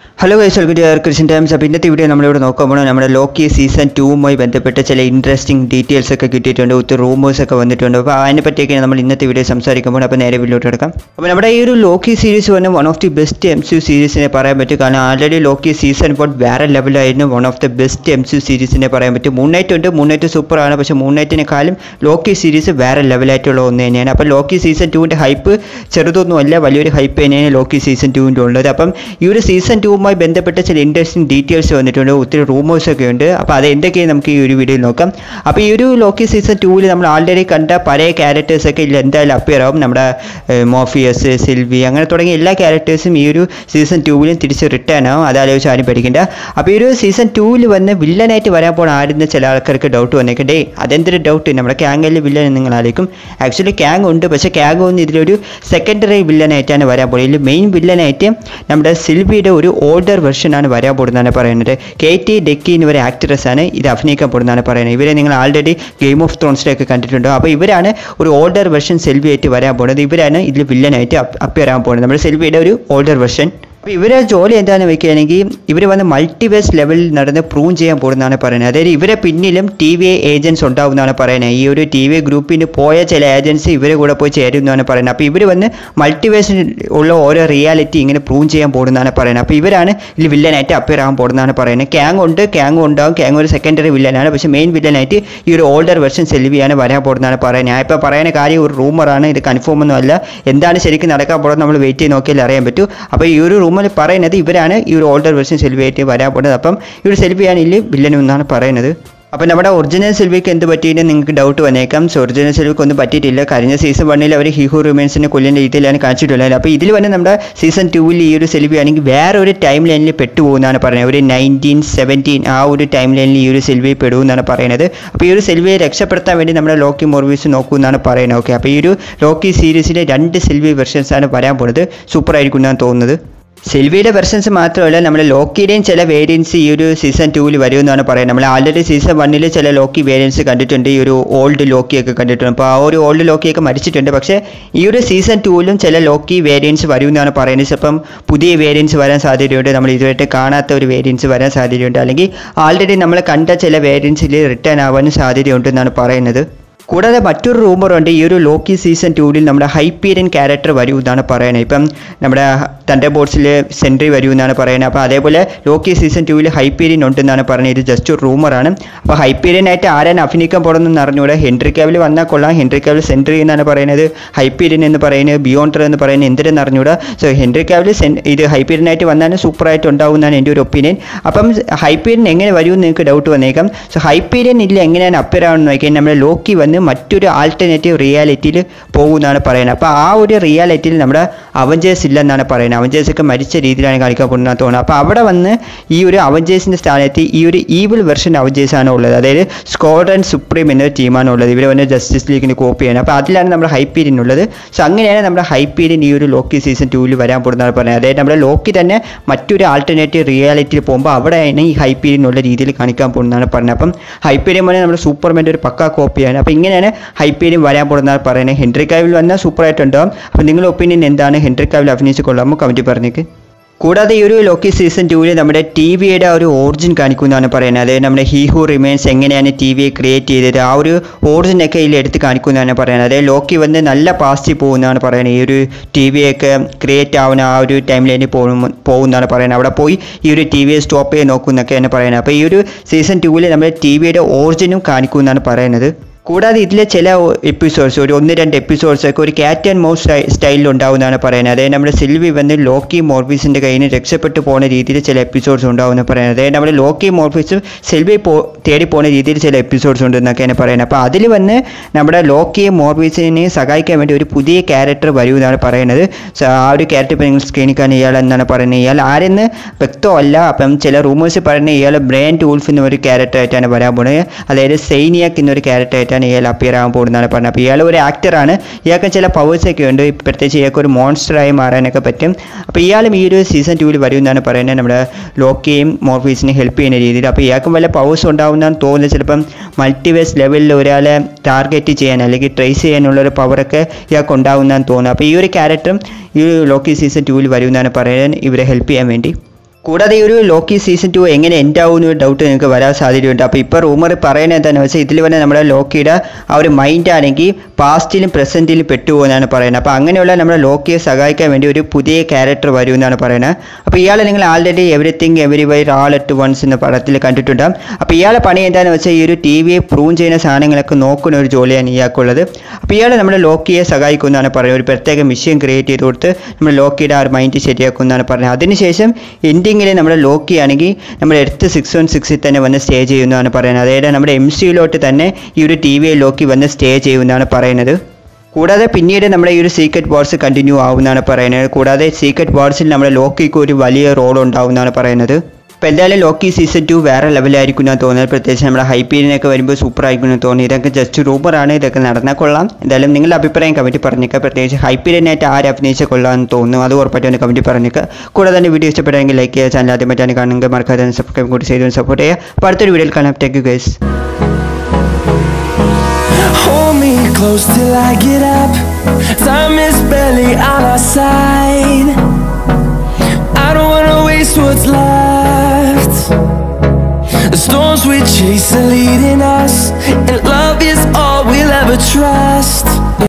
Hello guys welcome to Christian Times അപ്പോൾ ഇന്നത്തെ video നമ്മളിവിടെ നോക്കുമ്പോൾ നമ്മുടെ ലോക്കി സീസൺ ടൂവുമായി ബന്ധപ്പെട്ട ചില ഇൻട്രസ്റ്റിംഗ് ഡീറ്റെയിൽസ് ഒക്കെ കിട്ടിയിട്ടുണ്ട് ഒത്തിരി റൂമേഴ്സ് ഒക്കെ വന്നിട്ടുണ്ട് അപ്പോൾ അതിനെ പറ്റിയൊക്കെയാണ് നമ്മൾ ഇന്നത്തെ വീഡിയോ സംസാരിക്കുമ്പോൾ അപ്പോൾ നേരെ വീഡിയോട്ട് എടുക്കാം അപ്പോൾ നമ്മുടെ ഈ ഒരു ലോക്കി സീരീസ് വന്ന് one of the best M C സീരീസിനെ പറയാൻ പറ്റും കാരണം ആൾറെഡി ലോക്കി സീസൺ ഫോർ വേറെ ലെവലായിരുന്നു one of the best M C സീരീസിനെ പറയാൻ പറ്റും മൂൺ നൈറ്റ് ഉണ്ട് മൂൺ നൈറ്റ് സൂപ്പറാണ് പക്ഷേ മൂൺ നൈറ്റിനെക്കാളും ലോക്കി സീരീസ് വേറെ ലെവലായിട്ടുള്ള ഒന്ന് തന്നെയാണ് അപ്പോൾ ലോക്കി സീസൺ ടുവിൻ്റെ ഹൈപ്പ് ചെറുതൊന്നുമല്ല വലിയൊരു ഹൈപ്പ് തന്നെയാണ് ലോക്കി സീസൺ ടുവിൻ്റെ ഉള്ളത് അപ്പം ഈ ഒരു സീസൺ ടൂവുമായി ബന്ധപ്പെട്ട ചില ഇൻട്രസ്റ്റിംഗ് ഡീറ്റെയിൽസ് വന്നിട്ടുണ്ട് ഒത്തിരി റൂമേഴ്സ് ഒക്കെ ഉണ്ട് അപ്പോൾ അത് എന്തൊക്കെയാണ് നമുക്ക് ഈ ഒരു വീഡിയോയിൽ നോക്കാം അപ്പോൾ ഈ ഒരു ലോക്കി സീസൺ ടൂവിൽ നമ്മൾ ആൾറെഡി കണ്ട പഴയ ക്യാരക്ടേഴ്സ് ഒക്കെ ഇതിൽ എന്തായാലും അപ്പിയർ ആവും നമ്മുടെ ഏഹ്, മോഫിയസ് സിൽവി അങ്ങനെ തുടങ്ങിയ എല്ലാ ക്യാരക്ടേഴ്സും ഈ ഒരു സീസൺ ടൂവിലും തിരിച്ച് റിട്ടേൺ ആവും അതാലോചിച്ച് ആരും പേടിക്കണ്ട അപ്പോൾ ഈ ഒരു സീസൺ ടൂവിൽ വന്ന് വില്ലനായിട്ട് വരാൻ പോണ ആരെന്ന് ചില ആൾക്കാർക്ക് ഡൗട്ട് വന്നേക്കണ്ടേ അതെന്തൊരു ഡൗട്ട് നമ്മുടെ ക്യാങ്ങിൽ വില്ലൻ എന്ന് നിങ്ങൾ ആലോചിക്കും ആക്ച്വലി ക്യാങ് ഉണ്ട് പക്ഷേ ക്യാങ് ഒന്നും ഇതിലൊരു സെക്കൻഡറി വില്ലനായിട്ടാണ് വരാൻ പോകുന്നത് ഇതിൽ മെയിൻ വില്ലനായിട്ട് നമ്മുടെ സിൽവിയുടെ ഒരു ഓൾഡർ വെർഷനാണ് വരാൻ പോകുന്നതാണ് പറയുന്നത് കെ ടി ഡെക്കി എന്ന് ഒരു ആക്ട്രസ് ആണ് ഇത് അഭിനയിക്കാൻ പോകുന്നതാണ് പറയുന്നത് ഇവരെ നിങ്ങൾ ആൾറെഡി ഗെയിം ഓഫ് ത്രോൺസിലൊക്കെ കണ്ടിട്ടുണ്ടോ അപ്പോൾ ഇവരാണ് ഒരു ഓൾഡർ വെർഷൻ സെൽവിയായിട്ട് വരാൻ പോകുന്നത് ഇവരാണ് ഇതിൽ വില്ലനായിട്ട് അപ്പിയർ ആകാൻ പോകുന്നത് നമ്മുടെ സെൽവിയുടെ ഒരു ഓൾഡർ വെർഷൻ അപ്പോൾ ഇവരെ ജോലി എന്താണെന്ന് വെക്കുകയാണെങ്കിൽ ഇവർ വന്ന് മൾട്ടിവേഴ്സ് ലെവലിൽ നടന്ന് പ്രൂവ് ചെയ്യാൻ പോകുന്നതാണ് പറയുന്നത് അതായത് ഇവരെ പിന്നിലും ടി വി ഏജൻസ് ഉണ്ടാവുമെന്നാണ് പറയുന്നത് ഈ ഒരു ടി വി ഗ്രൂപ്പിന് പോയ ചില ഏജൻസി ഇവരെ കൂടെ പോയി ചേരും എന്നാണ് പറയുന്നത് അപ്പോൾ ഇവർ വന്ന് മൾട്ടിവേഴ്സിൽ ഉള്ള ഓരോ റിയാലിറ്റി ഇങ്ങനെ പ്രൂവ് ചെയ്യാൻ പോകുന്നതാണ് പറയുന്നത് അപ്പോൾ ഇവരാണ് ഇതിൽ വില്ലനായിട്ട് അപ്പിയർ ആകാൻ പോകുന്നതാണ് പറയുന്നത് ക്യാങ് ഉണ്ട് ക്യാങ് ഉണ്ടാവും ക്യാങ് ഒരു സെക്കൻഡറി വില്ലനാണ് പക്ഷേ മെയിൻ വില്ലനായിട്ട് ഈ ഒരു ഓൾഡർ വെർഷൻ സെൽവിയാണ് വരാൻ പോകുന്നതാണ് പറയുന്നത് ഞാൻ ഇപ്പോൾ പറയുന്ന കാര്യം ഒരു റൂമറാണ് ഇത് കൺഫേം ഒന്നും അല്ല എന്താണ് ശരിക്കും നടക്കാൻ പോകുന്നത് നമ്മൾ വെയിറ്റ് ചെയ്ത് നോക്കിയാൽ അറിയാൻ പറ്റൂ അപ്പോൾ ഈ ഒരു റൂമിൽ പറയുന്നത് ഇവരാണ് ഈ ഒരു ഓൾഡർ വെർഷൻ സെൽവിയായിട്ട് വരാൻ പോകുന്നത് അപ്പം ഈ ഒരു സെൽവിയാണ് ഇതിൽ വില്ലൻ എന്നാണ് പറയുന്നത് അപ്പോൾ നമ്മുടെ ഒറിജിനൽ സെൽവിക്ക് എന്ത് പറ്റിയെന്ന് നിങ്ങൾക്ക് ഡൗട്ട് വന്നേക്കാം സോ ഒറിജിനൽ സെൽവിക്ക് ഒന്നും പറ്റിയിട്ടില്ല കഴിഞ്ഞ സീസൺ വണ്ണിൽ അവർ ഹിഹു റിമൈൻസിനെ കൊല്ലുന്ന രീതിയിലാണ് കാണിച്ചിട്ടുള്ളത് അപ്പോൾ ഇതിൽ വന്ന് നമ്മുടെ സീസൺ ടൂവിൽ ഈ ഒരു സെൽവി ആണെങ്കിൽ വേറെ ഒരു ടൈം ലൈനിൽ പെട്ടുപോകുന്നതാണ് പറയുന്നത് ഒരു നയൻറ്റീൻ സെവൻറ്റീൻ ആ ഒരു ടൈം ലൈനിൽ ഈ ഒരു സെൽവി പെടുമെന്നാണ് പറയുന്നത് അപ്പോൾ ഈ ഒരു സെൽവിയെ രക്ഷപ്പെടുത്താൻ വേണ്ടി നമ്മുടെ ലോക്കി മോർവീസ് നോക്കുമെന്നാണ് പറയുന്നത് ഓക്കെ അപ്പോൾ ഈ ഒരു ലോക്കി സീരീസിലെ രണ്ട് സെൽവി വെർഷൻസ് ആണ് വരാൻ പോകുന്നത് സൂപ്പർ ആയിരിക്കും എന്നാണ് തോന്നുന്നത് സെൽവിയുടെ വെർഷൻസ് മാത്രമല്ല നമ്മുടെ ലോക്കിയുടെയും ചില വേരിയൻസ് ഈ ഒരു സീസൺ ടൂവിൽ വരുമെന്നാണ് പറയുന്നത് നമ്മൾ ആൾറെഡി സീസൺ വണ്ണിൽ ചില ലോക്കി വേരിയൻസ് കണ്ടിട്ടുണ്ട് ഈ ഒരു ഓൾഡ് ലോക്കിയൊക്കെ കണ്ടിട്ടുണ്ട് അപ്പോൾ ആ ഒരു ഓൾഡ് ലോക്കിയൊക്കെ മരിച്ചിട്ടുണ്ട് പക്ഷേ ഈ ഒരു സീസൺ ടൂവിലും ചില ലോക്കി വേരിയൻസ് വരുമെന്നാണ് പറയുന്നത് ചിലപ്പം പുതിയ വേരിയൻസ് വരാൻ സാധ്യതയുണ്ട് നമ്മൾ ഇതുവരെ കാണാത്ത ഒരു വേരിയൻസ് വരാൻ സാധ്യതയുണ്ട് അല്ലെങ്കിൽ ആൾറെഡി നമ്മൾ കണ്ട ചില വേരിയൻസിൽ റിട്ടേൺ ആവാനും സാധ്യതയുണ്ടെന്നാണ് പറയുന്നത് കൂടാതെ മറ്റൊരു റൂമറുണ്ട് ഈ ഒരു ലോക്കി സീസൺ ടൂവിൽ നമ്മുടെ ഹൈപ്പീരിയൻ ക്യാരക്ടർ വരൂ എന്നാണ് പറയുന്നത് ഇപ്പം നമ്മുടെ തണ്ടർ ബോട്ട്സിൽ സെൻട്രി വരൂ എന്നാണ് പറയുന്നത് അപ്പോൾ അതേപോലെ ലോക്കി സീസൺ ടൂവിൽ ഹൈപ്പീരിയൻ ഉണ്ടെന്നാണ് പറയുന്നത് ഇത് ജസ്റ്റ് ഒരു റൂമറാണ് അപ്പോൾ ഹൈപ്പീരിയൻ ആയിട്ട് ആരാണ് അഭിനയിക്കാൻ പോകുന്നതെന്ന് അറിഞ്ഞൂടെ ഹെൻറി കാവിൽ വന്നാൽ കൊള്ളാം ഹെൻറി കാവിൽ സെൻട്രി എന്നാണ് പറയുന്നത് ഹൈപ്പീരിയൻ എന്ന് പറയുന്നത് ബിയോണ്ടർ എന്ന് പറയുന്നത് എന്തിനെന്ന് അറിഞ്ഞൂടാ സോ ഹെൻറി കാവിൽ സെൻ ഇത് ഹൈപ്പീരിയൻ ആയിട്ട് വന്നാലും സൂപ്പറായിട്ട് ഉണ്ടാവും എന്നാണ് എൻ്റെ ഒരു ഒപ്പീനിയൻ അപ്പം ഹൈപ്പീരിയൻ എങ്ങനെ വരുമെന്ന് നിങ്ങൾക്ക് ഡൗട്ട് വന്നേക്കാം സോ ഹൈപ്പീരിയൻ ഇല്ല എങ്ങനെയാണ് അപ്പിയർ ആവുമെന്ന് നോക്കിയാൽ നമ്മുടെ ലോക്കി വന്ന് മറ്റൊരു ആൾട്ടർനേറ്റീവ് റിയാലിറ്റിയിൽ പോകുമെന്നാണ് പറയുന്നത് അപ്പോൾ ആ ഒരു റിയാലിറ്റിയിൽ നമ്മുടെ അവഞ്ചേഴ്സ് ഇല്ലെന്നാണ് പറയുന്നത് അവഞ്ചേഴ്സ് ഒക്കെ മരിച്ച രീതിയിലാണ് കാണിക്കാൻ പോകുന്നത് തോന്നുന്നത് അപ്പോൾ അവിടെ വന്ന് ഈ ഒരു അവഞ്ചേഴ്സിൻ്റെ സ്ഥാനത്ത് ഈ ഒരു ഈവിൾ വെർഷൻ അവഞ്ചേഴ്സ് ആണ് ഉള്ളത് അതായത് സ്ക്വാഡ്രൻ സുപ്രീം എന്നൊരു ടീമാണ് ഉള്ളത് ഇവർ വന്ന് ജസ്റ്റിസ് ലീഗിന് കോപ്പി ചെയ്യണം അപ്പോൾ അതിലാണ് നമ്മുടെ ഹൈപ്പീരിയൻ ഉള്ളത് സോ അങ്ങനെയാണ് നമ്മുടെ ഹൈപ്പീരിയൻ ഈ ഒരു ലോക്കി സീസൺ ടൂവിൽ വരാൻ പോകുന്നതാണ് പറയുന്നത് അതായത് നമ്മുടെ ലോക്കി തന്നെ മറ്റൊരു ആൾട്ടർനേറ്റീവ് റിയാലിറ്റിയിൽ പോകുമ്പോൾ അവിടെയാണ് ഈ ഹൈപ്പീരിയൻ ഉള്ള രീതിയിൽ കാണിക്കാൻ പോകുന്നതാണ് പറയുന്നത് അപ്പം ഹൈപ്പീരിയൻ വന്ന് നമ്മുടെ സൂപ്പർമാൻ്റെ ഒരു പക്ക കോപ്പിയാണ് അപ്പോൾ ഇങ്ങനെയാണ് ഹൈപ്പീരിയൻ വരാൻ പോകുന്നതാണ് പറയുന്നത് ഹെൻറി കാവിൽ വന്നാൽ സൂപ്പറായിട്ടുണ്ടാവും അപ്പോൾ നിങ്ങളുടെ ഒപ്പീനിയൻ എന്താണ് ഹെൻറി കാവിൽ അഭിനയിച്ച് കൊള്ളാമോ കമൻറ്റ് പറഞ്ഞേക്ക് കൂടാതെ ഈ ഒരു ലോക്കി സീസൺ ടൂവിൽ നമ്മുടെ ടി വിയുടെ ഒരു ഓറിജിൻ കാണിക്കുന്നതാണ് പറയുന്നത് അതായത് നമ്മുടെ ഹീ ഹു റിമൈൻസ് എങ്ങനെയാണ് ടി വിയെ ക്രിയേറ്റ് ചെയ്തത് ആ ഒരു ഓറിജിൻ ഒക്കെ ഇതിൽ എടുത്ത് കാണിക്കുന്നതാണ് പറയുന്നത് അതായത് ലോക്കി വന്ന് നല്ല പാസ്റ്റിൽ പോകുന്നതാണ് പറയുന്നത് ഈ ഒരു ടി വിയൊക്കെ ക്രിയേറ്റ് ആവുന്ന ആ ഒരു ടൈം ലൈനിൽ പോകും പോകുന്നതാണ് പറയുന്നത് അവിടെ പോയി ഈ ഒരു ടി വിയെ സ്റ്റോപ്പ് ചെയ്ത് നോക്കുന്നൊക്കെയാണ് പറയുന്നത് അപ്പോൾ ഈ ഒരു സീസൺ ടൂവിൽ നമ്മുടെ ടി വിയുടെ ഓറിജിനും കാണിക്കുമെന്നാണ് പറയുന്നത് കൂടാതെ ഇതിലെ ചില എപ്പിസോഡ്സ് ഒരു ഒന്ന് രണ്ട് എപ്പിസോഡ്സ് ഒക്കെ ഒരു ക്യാറ്റ് ആൻഡ് മൗസ് സ്റ്റൈലിൽ ഉണ്ടാവുമെന്നാണ് പറയുന്നത് അതായത് നമ്മുടെ സിൽവി വന്ന് ലോക്കി മോർഫീസിൻ്റെ കയ്യിൽ നിന്ന് രക്ഷപ്പെട്ടു പോകുന്ന രീതിയിൽ ചില എപ്പിസോഡ്സ് ഉണ്ടാവുമെന്ന് പറയുന്നത് അതായത് നമ്മുടെ ലോക്കി മോർഫീസും സിൽവി പോ തേടി പോകുന്ന രീതിയിൽ ചില എപ്പിസോഡ്സ് ഉണ്ടെന്നൊക്കെയാണ് പറയുന്നത് അപ്പോൾ അതിൽ വന്ന് നമ്മുടെ ലോക്കിയെ മോർഫീസിനെ സഹായിക്കാൻ വേണ്ടി ഒരു പുതിയ ക്യാരക്ടർ വരുമെന്നാണ് പറയുന്നത് സോ ആ ഒരു ക്യാരക്ടർ ഇപ്പോൾ നിങ്ങൾ സ്ക്രീനിൽ കാണുന്ന ഇയാൾ എന്നാണ് പറയുന്നത് ഇയാൾ ആരെന്ന് വ്യക്തമല്ല അപ്പം ചില റൂമേഴ്സ് പറയുന്നത് ഇയാൾ ബ്രെയിൻ ടൂൾഫ് എന്നൊരു ക്യാരക്ടർ ആയിട്ടാണ് വരാൻ പോകുന്നത് അതായത് സൈനിയാക്ക് എന്നൊരു ക്യാരക്ടർ ആയിട്ടാണ് ഇയാൾ അപ്പിയർ ആകാൻ പോകുന്നതാണ് പറഞ്ഞത് അപ്പോൾ ഇയാൾ ഒരു ആക്ടറാണ് ഇയാൾക്ക് ചില പവേഴ്സ് ഒക്കെ ഉണ്ട് പ്രത്യേകിച്ച് ഇയാൾക്ക് ഒരു മോൺസ്റ്ററായി മാറാനൊക്കെ പറ്റും അപ്പോൾ ഇയാളും ഈ ഒരു സീസൺ ടൂവിൽ വരുമെന്നാണ് പറയുന്നത് നമ്മുടെ ലോക്കിയെയും മോർഫീസിനെ ഹെൽപ്പ് ചെയ്യുന്ന രീതിയിൽ അപ്പോൾ ഇയാൾക്കും വല്ല പവേഴ്സ് ഉണ്ടാവുന്നതെന്ന് തോന്നുന്നത് ചിലപ്പം മൾട്ടിവേഴ്സ് ലെവലിൽ ഒരാളെ ടാർഗറ്റ് ചെയ്യാൻ അല്ലെങ്കിൽ ട്രേസ് ചെയ്യാനുള്ള ഒരു പവറൊക്കെ ഇയാൾക്ക് ഉണ്ടാവുന്നതെന്ന് തോന്നുന്നു അപ്പോൾ ഈ ഒരു ക്യാരക്ടറും ഈ ലോക്കി സീസൺ ടൂവിൽ വരുമെന്നാണ് പറയാൻ ഇവരെ ഹെൽപ്പ് ചെയ്യാൻ വേണ്ടി കൂടാതെ ഈ ഒരു ലോക്കി സീസൺ ടു എങ്ങനെ എൻഡ് ആവുന്ന ഒരു ഡൗട്ട് നിങ്ങൾക്ക് വരാൻ സാധ്യതയുണ്ട് അപ്പോൾ ഇപ്പോൾ റൂമർ പറയുന്നത് എന്താണെന്ന് വെച്ചാൽ ഇതിൽ വരെ നമ്മുടെ ലോക്കിയുടെ ആ ഒരു മൈൻഡ് ആണെങ്കിൽ പാസ്റ്റിലും പ്രസൻറ്റിലും പെട്ടുപോകുന്നതാണ് പറയുന്നത് അപ്പോൾ അങ്ങനെയുള്ള നമ്മുടെ ലോക്കിയെ സഹായിക്കാൻ വേണ്ടി ഒരു പുതിയ ക്യാരക്ടർ വരും എന്നാണ് പറയുന്നത് അപ്പോൾ ഇയാളെ നിങ്ങൾ already everything everywhere all at once എന്ന പടത്തിൽ കണ്ടിട്ടുണ്ടാകും അപ്പോൾ ഇയാളെ പണി എന്താണെന്ന് വെച്ചാൽ ഈ ഒരു ടി വിയെ പ്രൂവ് ചെയ്യുന്ന സാധനങ്ങളൊക്കെ നോക്കുന്ന ഒരു ജോലിയാണ് ഇയാൾക്കുള്ളത് അപ്പോൾ ഇയാൾ നമ്മുടെ ലോക്കിയെ സഹായിക്കുമെന്നാണ് പറയുന്നത് ഒരു പ്രത്യേക മിഷ്യൻ ക്രിയേറ്റ് ചെയ്ത് കൊടുത്ത് നമ്മുടെ ലോക്കിയുടെ ആ ഒരു മൈൻഡ് ശരിയാക്കുമെന്നാണ് പറയുന്നത് അതിനുശേഷം എൻഡിങ്ങിൽ നമ്മുടെ ലോക്കി ആണെങ്കിൽ നമ്മുടെ എർത്ത് സിക്സ് വൺ സിക്സിൽ തന്നെ വന്ന് സ്റ്റേ ചെയ്യുന്നതാണ് പറയുന്നത് അതായത് നമ്മുടെ എം സിയിലോട്ട് തന്നെ ഈ ഒരു ടി വിയെ ലോക്കി വന്ന് സ്റ്റേ ചെയ്യുമെന്നാണ് പറയുന്നത് കൂടാതെ പിന്നീട് നമ്മുടെ ഈ ഒരു സീക്രട്ട് വാർസ് കണ്ടിന്യൂ ആവുമെന്നാണ് പറയുന്നത് കൂടാതെ സീക്രട്ട് വാർസിൽ നമ്മുടെ ലോക്കിക്ക് ഒരു വലിയ റോൾ ഉണ്ടാവുമെന്നാണ് പറയുന്നത് അപ്പോൾ എന്തായാലും ലോക്കി സീസൺ ടു വേറെ ലെവലായിരിക്കും ഞാൻ തോന്നുന്നത് പ്രത്യേകിച്ച് നമ്മുടെ ഹൈപ്പീരിനൊക്കെ വരുമ്പോൾ സൂപ്പർ ആയിരിക്കും എന്ന് തോന്നി ഇതൊക്കെ ജസ്റ്റ് റൂമറാണ് ഇതൊക്കെ നടന്നാൽ കൊള്ളാം എന്തായാലും നിങ്ങളുടെ അഭിപ്രായം കമൻറ്റ് പറഞ്ഞേക്കുക പ്രത്യേകിച്ച് ഹൈപ്പീരിനായിട്ട് ആര് അഭിനയിച്ച കൊള്ളാമെന്ന് തോന്നുന്നു അത് ഉറപ്പായിട്ടും ഒന്ന് കമൻറ്റ് പറഞ്ഞേക്കുക കൂടാതെ തന്നെ വീഡിയോ ഇഷ്ടപ്പെടുമെങ്കിൽ ലൈക്ക് ചെയ്യുക ചാനൽ ആദ്യമായിട്ടാണ് കാണുന്നത് മറക്കാതെ സബ്സ്ക്രൈബ് കൂടി ചെയ്ത് സപ്പോർട്ട് ചെയ്യുക അപ്പോൾ അടുത്തൊരു വീഡിയോയിൽ കാണാം thank you guys Hold me close till I get up. Time is barely on our side. I don't wanna waste what's left. The storms we chase are leading us, and love is all we'll ever trust.